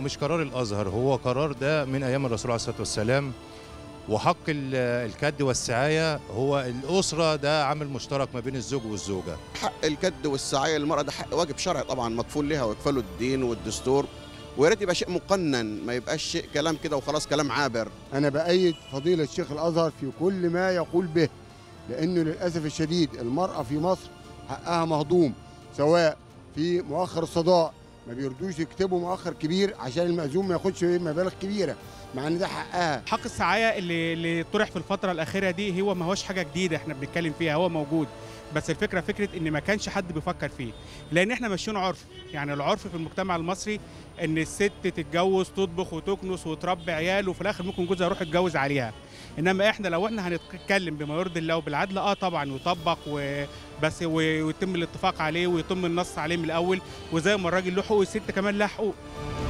مش قرار الازهر هو قرار ده من ايام الرسول عليه الصلاه والسلام وحق ال- الكد والسعايه هو الاسره ده عامل مشترك ما بين الزوج والزوجه حق الكد والسعايه للمراه ده حق واجب شرعي طبعا مكفول لها ويكفله الدين والدستور ويا ريت يبقى شيء مقنن ما يبقاش شيء كلام كده وخلاص كلام عابر أنا بأيد فضيلة الشيخ الأزهر في كل ما يقول به لأنه للأسف الشديد المرأة في مصر حقها مهضوم سواء في مؤخر الصداق ما بيردوش يكتبوا مؤخر كبير عشان المأذون ما ياخدش مبالغ كبيرة مع إن ده حقها حق السعايه اللي اللي طرح في الفتره الاخيره دي هو ما هوش حاجه جديده احنا بنتكلم فيها هو موجود بس الفكره فكره ان ما كانش حد بيفكر فيه لان احنا ماشيين عرف يعني العرف في المجتمع المصري ان الست تتجوز تطبخ وتكنس وتربي عيال وفي الاخر ممكن جوزها يروح يتجوز عليها انما احنا لو احنا هنتكلم بما يرضي الله وبالعدل اه طبعا يطبق وبس و- ويتم الاتفاق عليه ويتم النص عليه من الاول وزي ما الراجل له حقوق الست كمان لها حقوق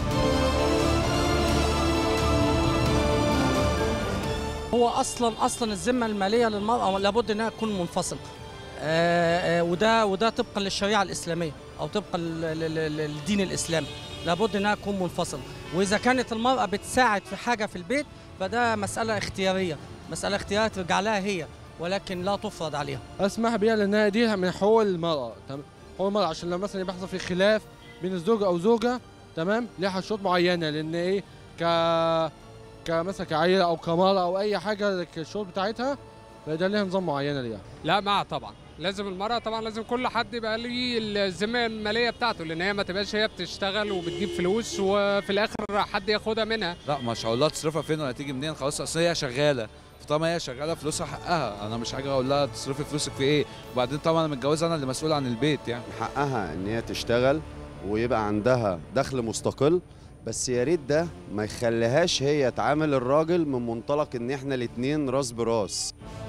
هو اصلا اصلا الذمه الماليه للمراه لابد انها تكون منفصله آه، آه، وده وده طبقا للشريعه الاسلاميه او طبقا لل- لل- للدين الاسلامي لابد انها تكون منفصله واذا كانت المراه بتساعد في حاجه في البيت فده مساله اختياريه مساله اختياريه ترجع لها هي ولكن لا تفرض عليها اسمح بيها لانها دي من حقوق المراه تمام حقوق المراه عشان لو مثلا بيحصل في خلاف بين الزوج او زوجه تمام ليها شروط معينه لان ايه ك كمثلا كعيله او كمراه او اي حاجه الشروط بتاعتها فده ليها نظام معينه ليها لا مع طبعا لازم المرأة طبعا لازم كل حد يبقى ليه الذمة المالية بتاعته لأن هي ما تبقاش هي بتشتغل وبتجيب فلوس وفي الآخر حد ياخدها منها لا مش هقول لها تصرفها فين ولا تيجي منين خلاص اصل هي شغاله فطالما هي شغاله فلوسها حقها انا مش حاجه اقول لها تصرفي فلوسك في ايه وبعدين طبعا انا متجوزه انا اللي مسؤول عن البيت يعني حقها ان هي تشتغل ويبقى عندها دخل مستقل بس يا ريت ده ما يخليهاش هي تعامل الراجل من منطلق ان احنا الاتنين راس براس